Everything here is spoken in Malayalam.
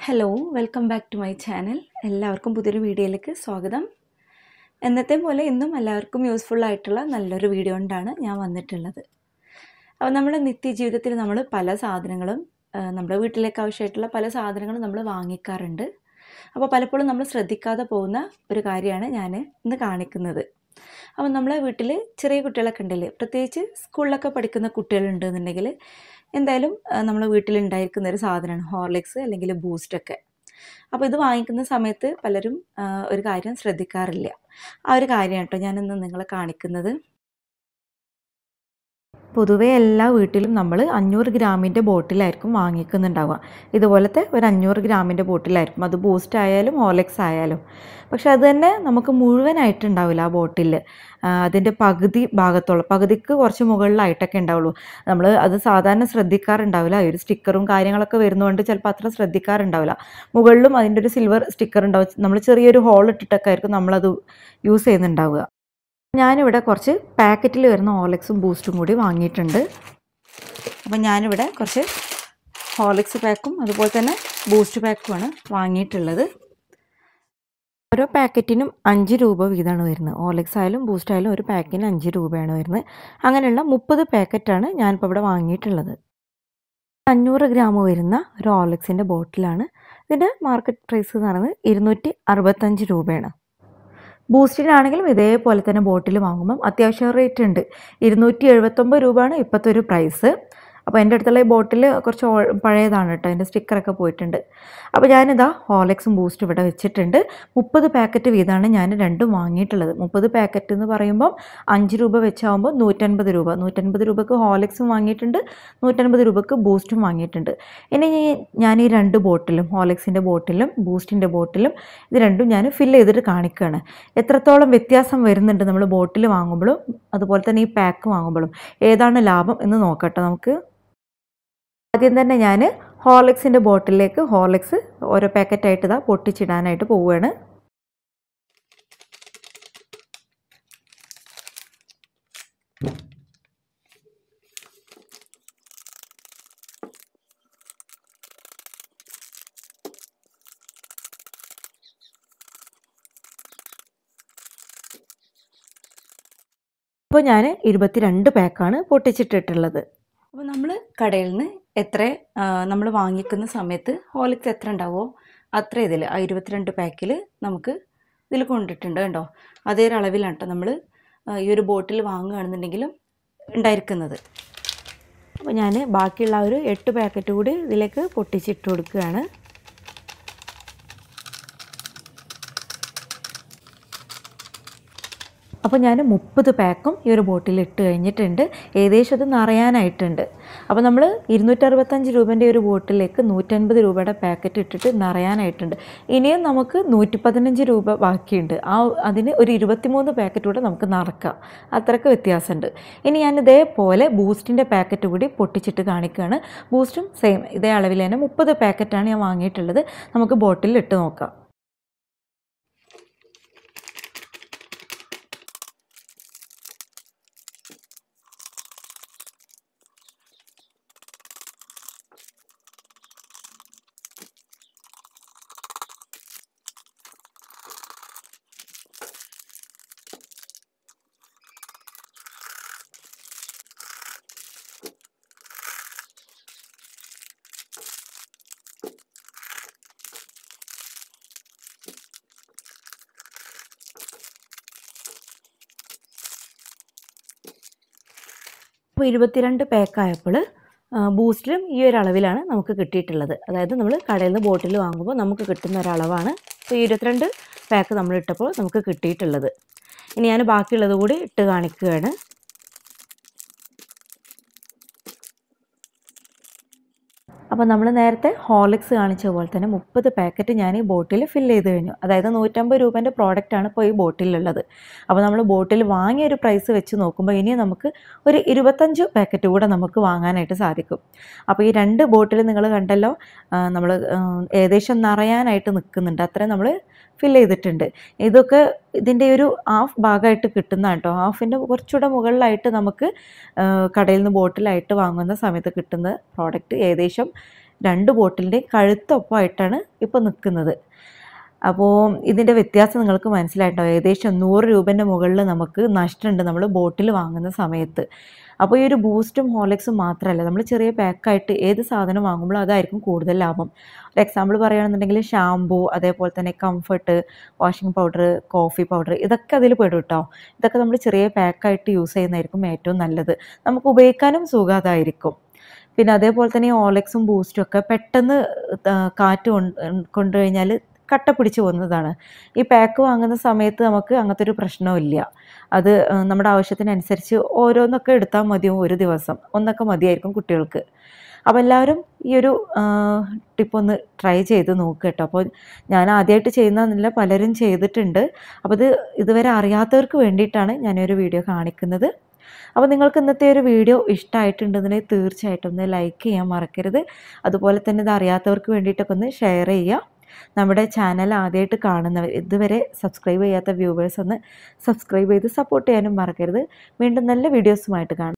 hello welcome back to my channel എല്ലാവർക്കും പുതിയൊരു വീഡിയോയിലേക്ക് സ്വാഗതം എന്നത്തെ പോലെ ഇന്നും എല്ലാവർക്കും യൂസ്ഫുൾ ആയിട്ടുള്ള നല്ലൊരു വീഡിയോ കൊണ്ടാണ് ഞാൻ വന്നിട്ടുള്ളത് അപ്പോൾ നമ്മുടെ നിത്യജീവിതത്തിൽ നമ്മൾ പല സാധനങ്ങളും ആ, നമ്മുടെ വീട്ടിലേക്ക് ആവശ്യമായിട്ടുള്ള പല സാധനങ്ങളും നമ്മൾ വാങ്ങിക്കാറുണ്ട് അപ്പോൾ പലപ്പോഴും നമ്മൾ ശ്രദ്ധിക്കാതെ പോകുന്ന ഒരു കാര്യമാണ് ഞാൻ ഇന്ന് കാണിക്കുന്നത് അപ്പോൾ നമ്മളെ വീട്ടിൽ ചെറിയ കുട്ടികളൊക്കെ ഉണ്ടല്ലേ പ്രത്യേകിച്ച് സ്കൂളിലൊക്കെ പഠിക്കുന്ന കുട്ടികളുണ്ടെന്നുണ്ടെങ്കിൽ എന്തായാലും ആ, നമ്മളെ വീട്ടിലുണ്ടായിരിക്കുന്ന ഒരു സാധനമാണ് ഹോർലിക്സ് അല്ലെങ്കിൽ ബൂസ്റ്റൊക്കെ അപ്പോൾ ഇത് വാങ്ങിക്കുന്ന സമയത്ത് പലരും ആ, ഒരു കാര്യം ശ്രദ്ധിക്കാറില്ല ആ ഒരു കാര്യമാണ് കേട്ടോ ഞാനിന്ന് നിങ്ങളെ കാണിക്കുന്നത് പൊതുവേ എല്ലാ വീട്ടിലും നമ്മൾ അഞ്ഞൂറ് ഗ്രാമിൻ്റെ ബോട്ടിലായിരിക്കും വാങ്ങിക്കുന്നുണ്ടാവുക ഇതുപോലത്തെ ഒരു അഞ്ഞൂറ് ഗ്രാമിൻ്റെ ബോട്ടിലായിരിക്കും അത് ബൂസ്റ്റ് ആയാലും ഹോർലിക്സ് ആയാലും പക്ഷെ അത് തന്നെ നമുക്ക് മുഴുവനായിട്ടുണ്ടാവില്ല ആ ബോട്ടിൽ അതിൻ്റെ പകുതി ഭാഗത്തോളം പകുതിക്ക് കുറച്ച് മുകളിലായിട്ടൊക്കെ ഉണ്ടാവുള്ളൂ നമ്മൾ അത് സാധാരണ ശ്രദ്ധിക്കാറുണ്ടാവില്ല ഈ ഒരു സ്റ്റിക്കറും കാര്യങ്ങളൊക്കെ വരുന്നതുകൊണ്ട് ചിലപ്പോൾ അത്ര ശ്രദ്ധിക്കാറുണ്ടാവില്ല മുകളിലും അതിൻ്റെ ഒരു സിൽവർ സ്റ്റിക്കർ ഉണ്ടാവും നമ്മൾ ചെറിയൊരു ഹോൾ ഇട്ടിട്ടൊക്കെ ആയിരിക്കും നമ്മളത് യൂസ് ചെയ്യുന്നുണ്ടാവുക ഞാനിവിടെ കുറച്ച് പാക്കറ്റിൽ വരുന്ന ഹോർലിക്സും ബൂസ്റ്റും കൂടി വാങ്ങിയിട്ടുണ്ട് അപ്പം ഞാനിവിടെ കുറച്ച് ഹോർലിക്സ് പാക്കും അതുപോലെ തന്നെ ബൂസ്റ്റ് പാക്കുമാണ് വാങ്ങിയിട്ടുള്ളത് ഓരോ പാക്കറ്റിനും അഞ്ച് രൂപ വീതമാണ് വരുന്നത് ഹോർലിക്സ് ആയാലും ബൂസ്റ്റ് ആയാലും ഒരു പാക്കിന് അഞ്ച് രൂപയാണ് വരുന്നത് അങ്ങനെയുള്ള മുപ്പത് പാക്കറ്റാണ് ഞാനിപ്പോൾ ഇവിടെ വാങ്ങിയിട്ടുള്ളത് അഞ്ഞൂറ് ഗ്രാം വരുന്ന ഒരു ഹോർലിക്സിൻ്റെ ബോട്ടിലാണ് ഇതിൻ്റെ മാർക്കറ്റ് പ്രൈസ് എന്ന് പറയുന്നത് ഇരുന്നൂറ്റി അറുപത്തഞ്ച് രൂപയാണ് ബൂസ്റ്റിനാണെങ്കിലും ഇതേപോലെ തന്നെ ബോട്ടിൽ വാങ്ങുമ്പം അത്യാവശ്യം റേറ്റ് ഉണ്ട് ഇരുന്നൂറ്റി എഴുപത്തൊമ്പത് രൂപയാണ് ഇപ്പോഴത്തെ ഒരു പ്രൈസ് അപ്പോൾ എൻ്റെ അടുത്തുള്ള ഈ ബോട്ടിൽ കുറച്ച് ഓൾ- പഴയതാണ് കേട്ടോ അതിൻ്റെ സ്റ്റിക്കറൊക്കെ പോയിട്ടുണ്ട് അപ്പോൾ ഞാനിതാ ഹോർലിക്സും ബൂസ്റ്റും ഇവിടെ വെച്ചിട്ടുണ്ട് മുപ്പത് പാക്കറ്റ് വീതമാണ് ഞാൻ രണ്ടും വാങ്ങിയിട്ടുള്ളത് മുപ്പത് പാക്കറ്റ് എന്ന് പറയുമ്പോൾ അഞ്ച് രൂപ വെച്ചാകുമ്പോൾ നൂറ്റൻപത് രൂപ നൂറ്റൻപത് രൂപക്ക് ഹോർലിക്സും വാങ്ങിയിട്ടുണ്ട് നൂറ്റൻപത് രൂപക്ക് ബൂസ്റ്റും വാങ്ങിയിട്ടുണ്ട് ഇനി ഈ- ഞാൻ ഈ രണ്ട് ബോട്ടിലും ഹോർലിക്സിൻ്റെ ബോട്ടിലും ബൂസ്റ്റിൻ്റെ ബോട്ടിലും ഇത് രണ്ടും ഞാൻ ഫില്ല് ചെയ്തിട്ട് കാണിക്കുകയാണ് എത്രത്തോളം വ്യത്യാസം വരുന്നുണ്ട് നമ്മൾ ബോട്ടിൽ വാങ്ങുമ്പോഴും അതുപോലെ തന്നെ ഈ പാക്ക് വാങ്ങുമ്പോഴും ഏതാണ് ലാഭം എന്ന് നോക്കട്ടെ നമുക്ക് ആദ്യം തന്നെ ഞാൻ ഹോർലിക്സിൻ്റെ ബോട്ടിലേക്ക് ഹോർലിക്സ് ഓരോ പാക്കറ്റായിട്ട് ഇതാ പൊട്ടിച്ചിടാനായിട്ട് പോവുകയാണ് ഇപ്പോൾ ഞാൻ ഇരുപത്തിരണ്ട് പാക്കാണ് പൊട്ടിച്ചിട്ടിട്ടുള്ളത് അപ്പോൾ നമ്മൾ കടയിൽ നിന്ന് എത്ര നമ്മൾ വാങ്ങിക്കുന്ന സമയത്ത് ഹോർലിക്സ് എത്ര ഉണ്ടാവുമോ അത്ര ഇതിൽ ആ ഇരുപത്തിരണ്ട് പാക്കിൽ നമുക്ക് ഇതിൽ കൊണ്ടിട്ടുണ്ട് കേട്ടോ അതേ ഒരു അളവിലാണ് കേട്ടോ നമ്മൾ ഈ ഒരു ബോട്ടിൽ വാങ്ങുകയാണെന്നുണ്ടെങ്കിലും ഉണ്ടായിരിക്കുന്നത് അപ്പോൾ ഞാൻ ബാക്കിയുള്ള ആ ഒരു എട്ട് പാക്കറ്റ് കൂടി ഇതിലേക്ക് പൊട്ടിച്ചിട്ട് കൊടുക്കുകയാണ് അപ്പോൾ ഞാൻ മുപ്പത് പാക്കും ഈ ഒരു ബോട്ടിൽ ഇട്ട് കഴിഞ്ഞിട്ടുണ്ട് ഏകദേശം അത് നിറയാനായിട്ടുണ്ട് അപ്പോൾ നമ്മൾ ഇരുന്നൂറ്ററുപത്തഞ്ച് രൂപേൻ്റെ ഒരു ബോട്ടിലേക്ക് നൂറ്റൻപത് രൂപയുടെ പാക്കറ്റ് ഇട്ടിട്ട് നിറയാനായിട്ടുണ്ട് ഇനിയും നമുക്ക് നൂറ്റി പതിനഞ്ച് രൂപ ബാക്കിയുണ്ട് ആ അതിന് ഒരു ഇരുപത്തിമൂന്ന് പാക്കറ്റ് കൂടെ നമുക്ക് നിറക്കാം അത്രയ്ക്ക് വ്യത്യാസമുണ്ട് ഇനി ഞാൻ ഇതേപോലെ ബൂസ്റ്റിൻ്റെ പാക്കറ്റ് കൂടി പൊട്ടിച്ചിട്ട് കാണിക്കുകയാണ് ബൂസ്റ്റും സെയിം ഇതേ അളവിൽ തന്നെ മുപ്പത് പാക്കറ്റാണ് ഞാൻ വാങ്ങിയിട്ടുള്ളത് നമുക്ക് ബോട്ടിൽ ഇട്ട് നോക്കാം ഇപ്പോൾ ഇരുപത്തിരണ്ട് പാക്കായപ്പോൾ ബൂസ്റ്റിലും ഈ ഒരു അളവിലാണ് നമുക്ക് കിട്ടിയിട്ടുള്ളത് അതായത് നമ്മൾ കടയിൽ നിന്ന് ബോട്ടിൽ വാങ്ങുമ്പോൾ നമുക്ക് കിട്ടുന്ന ഒരളവാണ് ഇപ്പോൾ ഈ ഇരുപത്തിരണ്ട് പാക്ക് നമ്മൾ ഇട്ടപ്പോൾ നമുക്ക് കിട്ടിയിട്ടുള്ളത് ഇനി ഞാൻ ബാക്കിയുള്ളത് കൂടി ഇട്ട് കാണിക്കുകയാണ് അപ്പോൾ നമ്മൾ നേരത്തെ ഹോർലിക്സ് കാണിച്ച പോലെ തന്നെ മുപ്പത് പാക്കറ്റ് ഞാൻ ഈ ബോട്ടിൽ ഫില്ല് ചെയ്ത് കഴിഞ്ഞു അതായത് നൂറ്റമ്പത് രൂപേൻ്റെ പ്രോഡക്റ്റാണ് ഇപ്പോൾ ഈ ബോട്ടിലുള്ളത് അപ്പോൾ നമ്മൾ ബോട്ടിൽ വാങ്ങിയ ഒരു പ്രൈസ് വെച്ച് നോക്കുമ്പോൾ ഇനി നമുക്ക് ഒരു ഇരുപത്തഞ്ച് പാക്കറ്റ് കൂടെ നമുക്ക് വാങ്ങാനായിട്ട് സാധിക്കും അപ്പോൾ ഈ രണ്ട് ബോട്ടിൽ നിങ്ങൾ കണ്ടല്ലോ നമ്മൾ ഏകദേശം നിറയാനായിട്ട് നിൽക്കുന്നുണ്ട് അത്രയും നമ്മൾ ഫില്ല് ചെയ്തിട്ടുണ്ട് ഇതൊക്കെ ഇതിൻ്റെ ഒരു ഹാഫ് ഭാഗമായിട്ട് കിട്ടുന്ന കേട്ടോ ഹാഫിൻ്റെ കുറച്ചുകൂടെ മുകളിലായിട്ട് നമുക്ക് ആ, കടയിൽ നിന്ന് ബോട്ടിലായിട്ട് വാങ്ങുന്ന സമയത്ത് കിട്ടുന്ന പ്രോഡക്റ്റ് ഏകദേശം രണ്ട് ബോട്ടിലിൻ്റെ കഴുത്തൊപ്പമായിട്ടാണ് ഇപ്പോൾ നിൽക്കുന്നത് അപ്പോൾ ഇതിൻ്റെ വ്യത്യാസം നിങ്ങൾക്ക് മനസ്സിലായിട്ടോ ഏകദേശം നൂറ് രൂപേൻ്റെ മുകളിൽ നമുക്ക് നഷ്ടമുണ്ട് നമ്മൾ ബോട്ടിൽ വാങ്ങുന്ന സമയത്ത് അപ്പോൾ ഈ ഒരു ബൂസ്റ്റും ഹോർലിക്സും മാത്രമല്ല നമ്മൾ ചെറിയ പാക്കായിട്ട് ഏത് സാധനം വാങ്ങുമ്പോഴും അതായിരിക്കും കൂടുതൽ ലാഭം ഒരു എക്സാമ്പിൾ പറയുകയാണെന്നുണ്ടെങ്കിൽ ഷാംപൂ അതേപോലെ തന്നെ Comfort washing powder coffee powder ഇതൊക്കെ അതിൽ പെടും കേട്ടോ ഇതൊക്കെ നമ്മൾ ചെറിയ പാക്കായിട്ട് യൂസ് ചെയ്യുന്നതായിരിക്കും ഏറ്റവും നല്ലത് നമുക്ക് ഉപയോഗിക്കാനും സുഖം അതായിരിക്കും പിന്നെ അതേപോലെ തന്നെ ഈ ഓലക്സും ബൂസ്റ്റും ഒക്കെ പെട്ടെന്ന് ആ, കാറ്റ് കൊണ്ട് കൊണ്ടു കഴിഞ്ഞാൽ കട്ട പിടിച്ച് പോകുന്നതാണ് ഈ പാക്ക് വാങ്ങുന്ന സമയത്ത് നമുക്ക് അങ്ങനത്തെ ഒരു പ്രശ്നമില്ല അത് ആ, നമ്മുടെ ആവശ്യത്തിനനുസരിച്ച് ഓരോന്നൊക്കെ എടുത്താൽ മതിയും ഒരു ദിവസം ഒന്നൊക്കെ മതിയായിരിക്കും കുട്ടികൾക്ക് അപ്പോൾ എല്ലാവരും ഈ ഒരു ടിപ്പ് ഒന്ന് ട്രൈ ചെയ്ത് നോക്കുക കേട്ടോ അപ്പോൾ ഞാൻ ആദ്യമായിട്ട് ചെയ്യുന്നതെന്നില്ല പലരും ചെയ്തിട്ടുണ്ട് അപ്പോൾ ഇത് ഇതുവരെ അറിയാത്തവർക്ക് വേണ്ടിയിട്ടാണ് ഞാനൊരു വീഡിയോ കാണിക്കുന്നത് അപ്പോൾ നിങ്ങൾക്ക് ഇന്നത്തെ ഒരു വീഡിയോ ഇഷ്ടമായിട്ടുണ്ടെന്നുണ്ടെങ്കിൽ തീർച്ചയായിട്ടും ഒന്ന് ലൈക്ക് ചെയ്യാൻ മറക്കരുത് അതുപോലെ തന്നെ ഇത് അറിയാത്തവർക്ക് വേണ്ടിയിട്ടൊക്കെ ഒന്ന് ഷെയർ ചെയ്യുക നമ്മുടെ ചാനൽ ആദ്യമായിട്ട് കാണുന്നവർ ഇതുവരെ സബ്സ്ക്രൈബ് ചെയ്യാത്ത വ്യൂവേഴ്സ് ഒന്ന് സബ്സ്ക്രൈബ് ചെയ്ത് സപ്പോർട്ട് ചെയ്യാനും മറക്കരുത് വീണ്ടും നല്ല വീഡിയോസുമായിട്ട് കാണാം